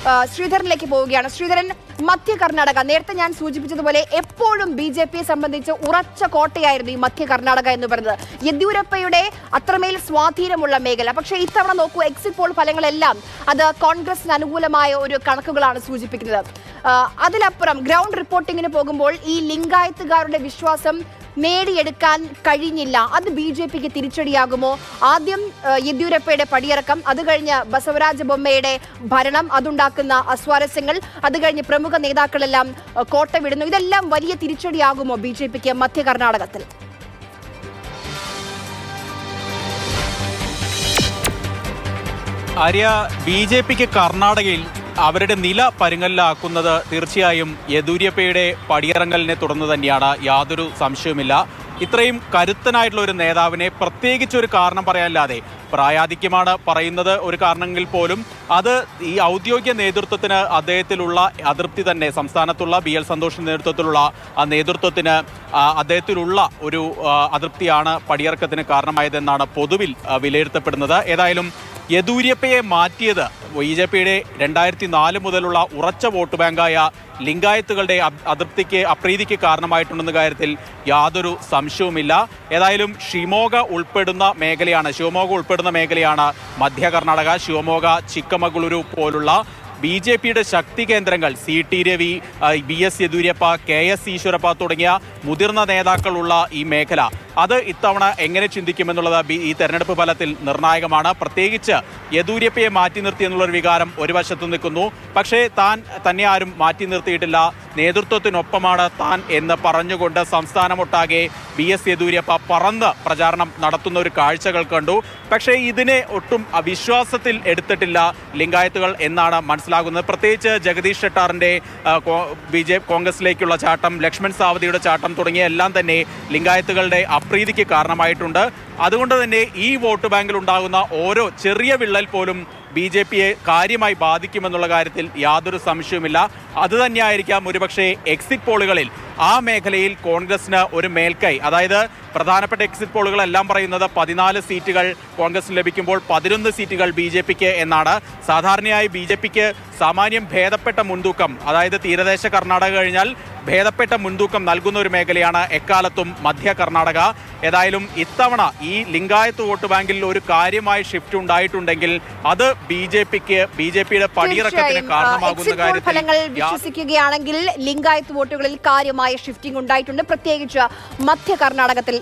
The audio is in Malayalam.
ആ, ശ്രീധരനിലേക്ക് പോവുകയാണ് ശ്രീധരൻ മധ്യ കർണാടക നേരത്തെ ഞാൻ സൂചിപ്പിച്ചതുപോലെ എപ്പോഴും ബി ജെ പിയെ സംബന്ധിച്ച് ഉറച്ച കോട്ടയായിരുന്നു ഈ മധ്യ കർണാടക എന്ന് പറയുന്നത് യെദ്യൂരപ്പയുടെ അത്രമേൽ സ്വാധീനമുള്ള മേഖല പക്ഷേ ഇത്തവണ നോക്കൂ എക്സിറ്റ് പോൾ ഫലങ്ങളെല്ലാം അത് കോൺഗ്രസിന് അനുകൂലമായ ഒരു കണക്കുകളാണ് സൂചിപ്പിക്കുന്നത് ആ, അതിലപ്പുറം ഗ്രൗണ്ട് റിപ്പോർട്ടിങ്ങിന് പോകുമ്പോൾ ഈ ലിംഗായത്തുകാരുടെ വിശ്വാസം നേടിയെടുക്കാൻ കഴിഞ്ഞില്ല അത് ബി ജെ പിക്ക് തിരിച്ചടിയാകുമോ ആദ്യം ആ, യെദ്യൂരപ്പയുടെ പടിയിറക്കം അത് കഴിഞ്ഞ് ബസവരാജ ബൊമ്മയുടെ ഭരണം അതുണ്ടാക്കുന്ന അസ്വാരസ്യങ്ങൾ അത് കഴിഞ്ഞ് പ്രമുഖ നേതാക്കളെല്ലാം ആ, കോട്ട വിടുന്നു ഇതെല്ലാം വലിയ തിരിച്ചടിയാകുമോ ബി ജെ പിക്ക് മധ്യ കർണാടകത്തിൽ ആര്യ ബി ജെ പിക്ക് കർണാടകയിൽ അവരുടെ നില പരുങ്ങലിലാക്കുന്നത് തീർച്ചയായും യെദൂര്യപ്പയുടെ പടിയിറങ്ങലിനെ തുടർന്ന് തന്നെയാണ് യാതൊരു സംശയവുമില്ല ഇത്രയും കരുത്തനായിട്ടുള്ള ഒരു നേതാവിനെ പ്രത്യേകിച്ച് ഒരു കാരണം പറയാനില്ലാതെ പ്രായാധിക്യമാണ് പറയുന്നത് ഒരു കാരണമെങ്കിൽ പോലും അത് ഈ ഔദ്യോഗിക നേതൃത്വത്തിന് അദ്ദേഹത്തിലുള്ള അതൃപ്തി തന്നെ സംസ്ഥാനത്തുള്ള ബി എൽ സന്തോഷിന്റെ നേതൃത്വത്തിലുള്ള ആ നേതൃത്വത്തിന് ആ, അദ്ദേഹത്തിലുള്ള ഒരു ആ, അതൃപ്തിയാണ് പടിയിറക്കത്തിന് കാരണമായതെന്നാണ് പൊതുവിൽ ആ, വിലയിരുത്തപ്പെടുന്നത് ഏതായാലും യെദൂര്യപ്പയെ മാറ്റിയത് ബി ജെ പിയുടെ രണ്ടായിരത്തി നാല് മുതലുള്ള ഉറച്ച വോട്ട് ബാങ്കായ ലിംഗായത്തുകളുടെ അ- അതൃപ്തിക്ക് അപ്രീതിക്ക് കാരണമായിട്ടുണ്ടെന്ന കാര്യത്തിൽ യാതൊരു സംശയവുമില്ല ഏതായാലും ഷിമോഗ ഉൾപ്പെടുന്ന മേഖലയാണ് ശിവമോഗ ഉൾപ്പെടുന്ന മേഖലയാണ് മധ്യ കർണാടക ശിവമോഗ ചിക്കമഗളൂരു പോലുള്ള ബി ജെ പിയുടെ ശക്തി കേന്ദ്രങ്ങൾ സി ടി രവി ആ, B S Yediyurappa K S Eshwarappa തുടങ്ങിയ മുതിർന്ന നേതാക്കളുള്ള ഈ മേഖല അത് ഇത്തവണ എങ്ങനെ ചിന്തിക്കുമെന്നുള്ളത് ബി- ഈ തെരഞ്ഞെടുപ്പ് ഫലത്തിൽ നിർണായകമാണ് പ്രത്യേകിച്ച് യെദ്യൂരപ്പയെ മാറ്റി നിർത്തി എന്നുള്ളൊരു വികാരം ഒരു വശത്ത് നിൽക്കുന്നു പക്ഷേ താൻ തന്നെ ആരും മാറ്റി നിർത്തിയിട്ടില്ല നേതൃത്വത്തിനൊപ്പമാണ് താൻ എന്ന് പറഞ്ഞുകൊണ്ട് സംസ്ഥാനമൊട്ടാകെ ബി എസ് യെദ്യൂരപ്പ പറന്ന് പ്രചാരണം നടത്തുന്ന ഒരു കാഴ്ചകൾ കണ്ടു പക്ഷേ ഇതിനെ ഒട്ടും അവിശ്വാസത്തിൽ എടുത്തിട്ടില്ല ലിംഗായത്തുകൾ എന്നാണ് മനസ്സിലാകുന്നത് പ്രത്യേകിച്ച് ജഗദീഷ് ഷെട്ടാറിന്റെ ആ, കോ- ബി ജെ കോൺഗ്രസിലേക്കുള്ള ചാട്ടം ലക്ഷ്മൺ സാവതിയുടെ ചാട്ടം തുടങ്ങിയ എല്ലാം തന്നെ ലിംഗായത്തുകളുടെ അപ്രീതിക്ക് കാരണമായിട്ടുണ്ട് അതുകൊണ്ട് തന്നെ ഈ വോട്ട് ബാങ്കിൽ ഉണ്ടാകുന്ന ഓരോ ചെറിയ വിള്ളൽ പോലും ബി ജെ പിയെ കാര്യമായി ബാധിക്കുമെന്നുള്ള കാര്യത്തിൽ യാതൊരു സംശയവുമില്ല അതുതന്നെയായിരിക്കാം ഒരുപക്ഷെ എക്സിറ്റ് പോളുകളിൽ ആ മേഖലയിൽ കോൺഗ്രസിന് ഒരു മേൽക്കൈ അതായത് പ്രധാനപ്പെട്ട എക്സിറ്റ് പോളുകളെല്ലാം പറയുന്നത് പതിനാല് സീറ്റുകൾ കോൺഗ്രസിന് ലഭിക്കുമ്പോൾ പതിനൊന്ന് സീറ്റുകൾ ബി ജെ പിക്ക് എന്നാണ് സാധാരണയായി ബി ജെ പിക്ക് സാമാന്യം ഭേദപ്പെട്ട മുൻതൂക്കം അതായത് തീരദേശ കർണാടക കഴിഞ്ഞാൽ ഭേദപ്പെട്ട മുൻതൂക്കം നൽകുന്ന ഒരു മേഖലയാണ് എക്കാലത്തും മധ്യ കർണാടക ഏതായാലും ഇത്തവണ ഈ ലിംഗായത്ത് വോട്ട് ബാങ്കിൽ ഒരു കാര്യമായ ഷിഫ്റ്റ് ഉണ്ടായിട്ടുണ്ടെങ്കിൽ അത് ബി ജെ പിക്ക് ബി ജെ പിയുടെ പടിയിറക്കത്തിന് തീർച്ചയായും ആ, കാരണമാകുന്ന എക്സിറ്റ് പോൾ കാര്യത്തിൽ ഫലങ്ങൾ യാ- വിശ്വസിക്കുകയാണെങ്കിൽ ലിംഗായത്ത് വോട്ടുകളിൽ കാര്യമായ ഷിഫ്റ്റിംഗ് ഉണ്ടായിട്ടുണ്ട് പ്രത്യേകിച്ച് മധ്യ കർണാടകത്തിൽ